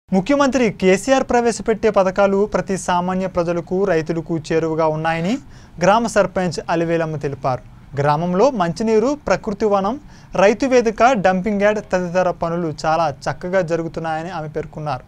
ముఖ్యమంత్రి కేసీఆర్ ప్రవేశపెట్టే పథకాలు ప్రతి సామాన్య ప్రజలకు రైతులకు చేరువగా ఉన్నాయని గ్రామ సర్పంచ్ అలివేలమ్మ తెలిపారు గ్రామంలో మంచినీరు ప్రకృతి వనం రైతు వేదిక డంపింగ్ యార్డ్ తదితర పనులు చాలా చక్కగా జరుగుతున్నాయని ఆమె పేర్కొన్నారు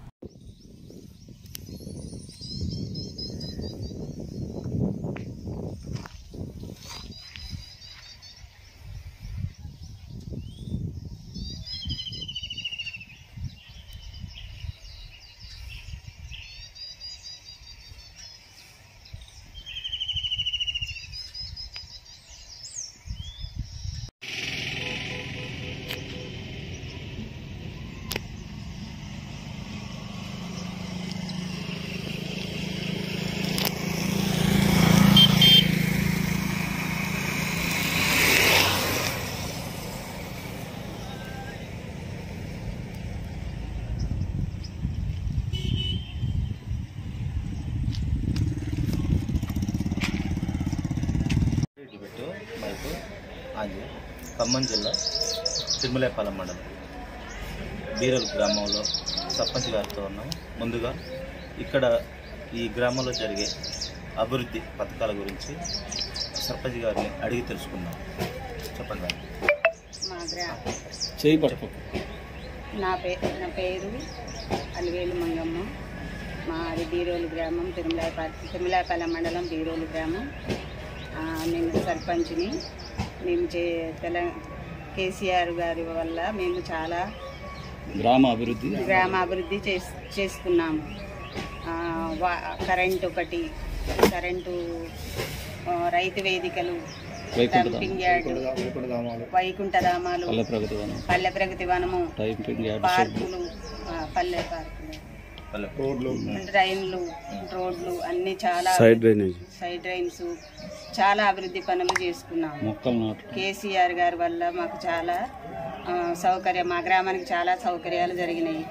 ఇటు పెట్టు మైకు ఆంజీ ఖమ్మం జిల్లా తిరుమలేపాలెం మండలం బీరల్ గ్రామంలో సర్పంచ్ గారితో ఉన్నాం ముందుగా ఇక్కడ ఈ గ్రామంలో జరిగే అభివృద్ధి పథకాల గురించి సర్పంచ్ గారిని అడిగి తెలుసుకుందాం చెప్పండి మేడం. మా గ్రా చేయి పట్టుకో నా పే నా పేరు అలివేలు మంగమ్మ మాది బీరోలు గ్రామం తిరుమలాయపాలెం తిరుమలాయపాలెం మండలం బీరోలు గ్రామం ఆ, నేను సర్పంచ్ని మేము చే తెల కేసీఆర్ గారి వల్ల మేము చాలా గ్రామ అభివృద్ధి గ్రామ అభివృద్ధి చేస్ చేసుకున్నాము ఆ, వా- కరెంట్ ఒకటి కరెంటు ఆ, రైతు వేదికలు వైకుంఠ డంపింగ్ యార్డు వైకుంఠధామాలు పల్లె ప్రగతి వనం పల్లె ప్రగతి వనము టైపింగ్ యార్డ్ షెడ్ పార్కులు ఆ, పల్లె పార్కులు పల్లె. డ్రైన్లు రోడ్లు అన్ని చాలా సైడ్ డ్రైనేజ్ సైడ్ డ్రైన్స్ చాలా అభివృద్ధి పనులు చేసుకున్నాము మొక్కలు నాటు కేసీఆర్ గారి వల్ల మాకు చాలా ఆ, సౌకర్యం మా గ్రామానికి చాలా సౌకర్యాలు జరిగినాయి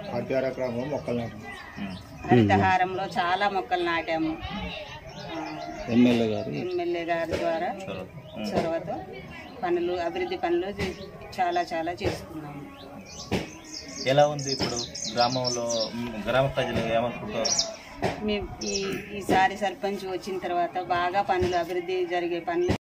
ఉమ్. హరితహారంలో చాలా మొక్కలు నాటాము ఆ, ఎమ్మెల్యే గారు ఎమ్మెల్యే గారి ద్వారా చలో. ఉమ్. చొరవతో పనులు అభివృద్ధి పనులు చే- చాలా చాలా చేసుకున్నాము ఎలా ఉంది ఇప్పుడు గ్రామంలో ఉమ్, గ్రామ ప్రజలు ఏమనుకుంటారు మేము ఈ ఈసారి సర్పంచ్ వచ్చిన తర్వాత బాగా పనులు అభివృద్ధి జరిగే పనులు